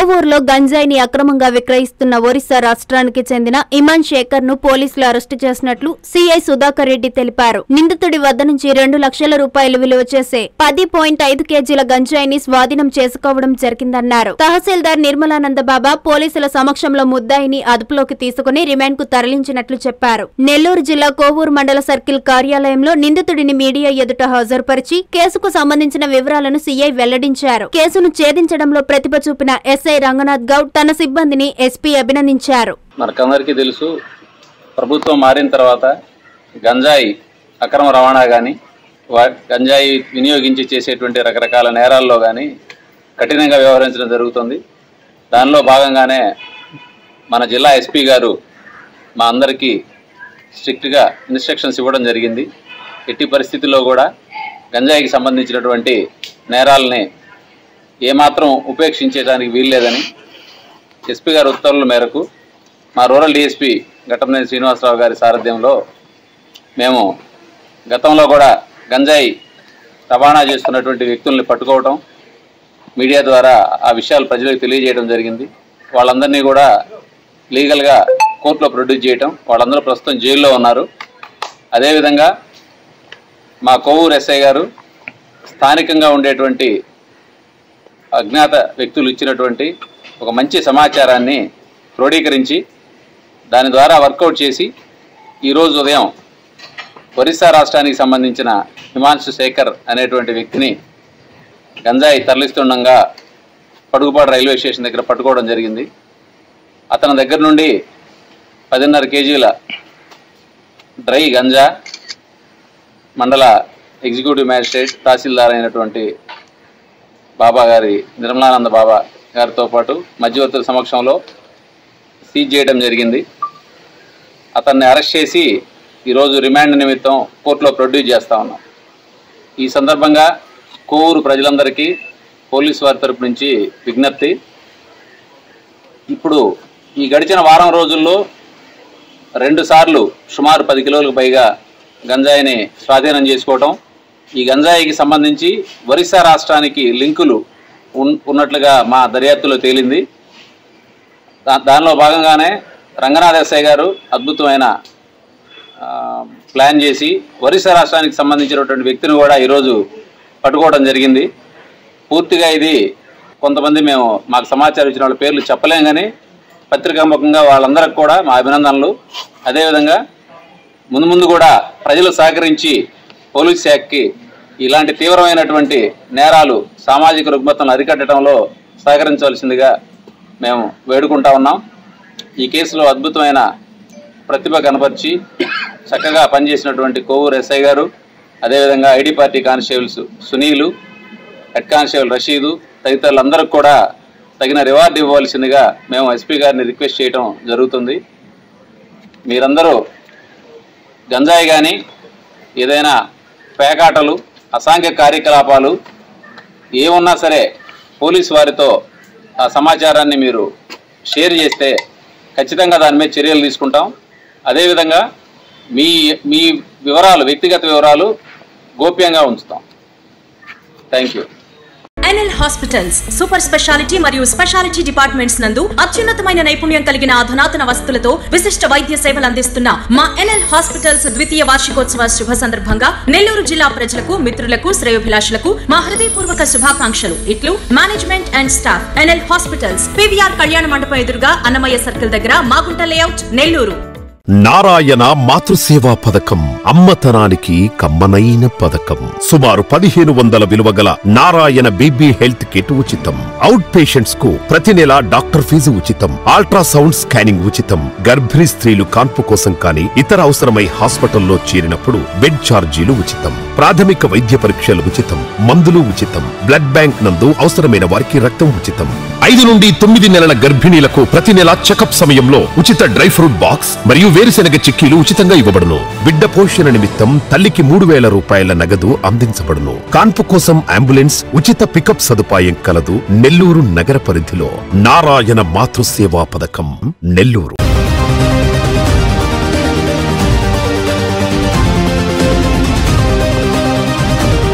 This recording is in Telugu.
కోవూరులో గంజాయిని అక్రమంగా విక్రయిస్తున్న ఒరిస్సా రాష్ట్రానికి చెందిన ఇమాన్ శేఖర్ ను పోలీసులు అరెస్టు చేసినట్లు సీఐ సుధాకర్ రెడ్డి తెలిపారు నిందితుడి వద్ద నుంచి రెండు లక్షల రూపాయలు విలువ చేసే పది పాయింట్ ఐదు కేజీల గంజాయిని స్వాధీనం చేసుకోవడం జరిగిందన్నారు తహసీల్దార్ నిర్మలానంద బాబా పోలీసుల సమక్షంలో ముద్దాయిని అదుపులోకి తీసుకుని రిమాండ్ కు తరలించినట్లు చెప్పారు నెల్లూరు జిల్లా కోవూరు మండల సర్కిల్ కార్యాలయంలో నిందితుడిని మీడియా ఎదుట హాజరుపరిచి కేసుకు సంబంధించిన వివరాలను సీఐ వెల్లడించారు కేసును ఛేదించడంలో ప్రతిభ చూపిన ఎస్ఐ రంగనాథ్ గౌడ్ తన సిబ్బందిని ఎస్పీ అభినందించారు మనకందరికీ తెలుసు ప్రభుత్వం మారిన తర్వాత గంజాయి అక్రమ రవాణా కానీ గంజాయి వినియోగించి చేసేటువంటి రకరకాల నేరాల్లో కానీ కఠినంగా వ్యవహరించడం జరుగుతుంది దానిలో భాగంగానే మన జిల్లా ఎస్పీ గారు మా అందరికీ స్ట్రిక్ట్గా ఇన్స్ట్రక్షన్స్ ఇవ్వడం జరిగింది ఎట్టి పరిస్థితుల్లో కూడా గంజాయికి సంబంధించినటువంటి నేరాలని ఏమాత్రం ఉపేక్షించేదానికి వీల్లేదని ఎస్పీ గారి ఉత్తర్వుల మేరకు మా రూరల్ డిఎస్పీ ఘటమనేని శ్రీనివాసరావు గారి సారథ్యంలో మేము గతంలో కూడా గంజాయి రవాణా చేస్తున్నటువంటి వ్యక్తుల్ని పట్టుకోవటం మీడియా ద్వారా ఆ విషయాలు ప్రజలకు తెలియజేయడం జరిగింది వాళ్ళందరినీ కూడా లీగల్గా కోర్టులో ప్రొడ్యూస్ చేయటం వాళ్ళందరూ ప్రస్తుతం జైల్లో ఉన్నారు అదేవిధంగా మా కొవ్వూరు ఎస్ఐ గారు స్థానికంగా ఉండేటువంటి అజ్ఞాత వ్యక్తులు ఇచ్చినటువంటి ఒక మంచి సమాచారాన్ని క్రోడీకరించి దాని ద్వారా వర్కౌట్ చేసి ఈరోజు ఉదయం ఒరిస్సా రాష్ట్రానికి సంబంధించిన హిమాంశు శేఖర్ అనేటువంటి వ్యక్తిని గంజాయి తరలిస్తుండగా పడుగుపాడు రైల్వే స్టేషన్ దగ్గర పట్టుకోవడం జరిగింది అతని దగ్గర నుండి పదిన్నర కేజీల డ్రై గంజా మండల ఎగ్జిక్యూటివ్ మ్యాజిస్ట్రేట్ తహసీల్దార్ అయినటువంటి బాబా గారి నిర్మలానంద బాబా గారితో పాటు మధ్యవర్తుల సమక్షంలో సీజ్ చేయడం జరిగింది అతన్ని అరెస్ట్ చేసి ఈరోజు రిమాండ్ నిమిత్తం కోర్టులో ప్రొడ్యూస్ చేస్తా ఉన్నాం ఈ సందర్భంగా కోవూరు ప్రజలందరికీ పోలీసు వారి తరపు నుంచి విజ్ఞప్తి ఇప్పుడు ఈ గడిచిన వారం రోజుల్లో రెండు సార్లు సుమారు పది కిలోలకు పైగా గంజాయిని స్వాధీనం చేసుకోవటం ఈ గంజాయికి సంబంధించి ఒరిస్సా రాష్ట్రానికి లింకులు ఉన్- ఉన్నట్లుగా మా దర్యాప్తులో తేలింది దా- దానిలో భాగంగానే రంగనాథ్ ఎస్ఐ గారు అద్భుతమైన ఆ, ప్లాన్ చేసి ఒరిస్సా రాష్ట్రానికి సంబంధించినటువంటి వ్యక్తిని కూడా ఈరోజు పట్టుకోవడం జరిగింది పూర్తిగా ఇది కొంతమంది మేము మాకు సమాచారం ఇచ్చిన వాళ్ళ పేర్లు చెప్పలేం కానీ పత్రికాముఖంగా వాళ్ళందరికి కూడా మా అభినందనలు అదేవిధంగా ముందు ముందు కూడా ప్రజలు సహకరించి పోలీస్ శాఖకి ఇలాంటి తీవ్రమైనటువంటి నేరాలు సామాజిక రుగ్మతలను అరికట్టడంలో సహకరించవలసిందిగా మేము వేడుకుంటా ఉన్నాం ఈ కేసులో అద్భుతమైన ప్రతిభ కనపరిచి చక్కగా పనిచేసినటువంటి కోవూరు ఎస్ఐ గారు అదేవిధంగా ID party constables Sunil head constable Rashid తదితరులందరికీ కూడా తగిన రివార్డు ఇవ్వవలసిందిగా మేము ఎస్పీ గారిని రిక్వెస్ట్ చేయడం జరుగుతుంది మీరందరూ గంజాయి కానీ ఏదైనా పేకాటలు అసాంఘిక కార్యకలాపాలు ఏమున్నా సరే పోలీసు వారితో ఆ సమాచారాన్ని మీరు షేర్ చేస్తే ఖచ్చితంగా దాని మీద చర్యలు తీసుకుంటాం అదేవిధంగా మీ మీ వివరాలు వ్యక్తిగత వివరాలు గోప్యంగా ఉంచుతాం thank you NL hospitals super speciality మరియు స్పెషాలిటీ డిపార్ట్మెంట్స్ నందు అత్యున్నతమైన నైపుణ్యం కలిగిన అధునాతన వస్తువులతో విశిష్ట వైద్య సేవలు అందిస్తున్న మా ఎన్ఎల్ హాస్పిటల్స్ ద్వితీయ వార్షికోత్సవ శుభ సందర్భంగా నెల్లూరు జిల్లా ప్రజలకు మిత్రులకు శ్రేయోభిలాషులకు మా హృదయపూర్వక శుభాకాంక్షలు ఇట్లు management and staff NL hospitals PVR కళ్యాణ మండపం ఎదురుగా అన్నమయ్య సర్కిల్ దగ్గర మాగుంట లేఅవుట్ నెల్లూరు నారాయణ మాతృసేవా పథకం అమ్మతనానికి కమ్మనైన పథకం సుమారు పదిహేను వందల విలువ గల నారాయణ బీబీ హెల్త్ కిట్ ఉచితం అవుట్ పేషెంట్స్ కు ప్రతి నెల డాక్టర్ ఫీజు ఉచితం అల్ట్రాసౌండ్ స్కానింగ్ ఉచితం గర్భిణీ స్త్రీలు కాన్పు కోసం కానీ ఇతర అవసరమై హాస్పిటల్లో చేరినప్పుడు బెడ్ ఛార్జీలు ఉచితం ప్రాథమిక వైద్య పరీక్షలు ఉచితం మందులు ఉచితం బ్లడ్ బ్యాంక్ నందు అవసరమైన వారికి రక్తం ఉచితం ఐదు నుండి తొమ్మిది నెలల గర్భిణీలకు ప్రతి నెల చెకప్ సమయంలో ఉచిత డ్రై ఫ్రూట్ బాక్స్ మరియు వేరుశెనగ చిక్కీలు ఉచితంగా ఇవ్వబడును బిడ్డ పోషణ నిమిత్తం తల్లికి మూడు వేల రూపాయల నగదు అందించబడును కాన్పు కోసం అంబులెన్స్ ఉచిత పికప్ సదుపాయం కలదు నెల్లూరు నగర పరిధిలో నారాయణ మాతృసేవా పథకం నెల్లూరు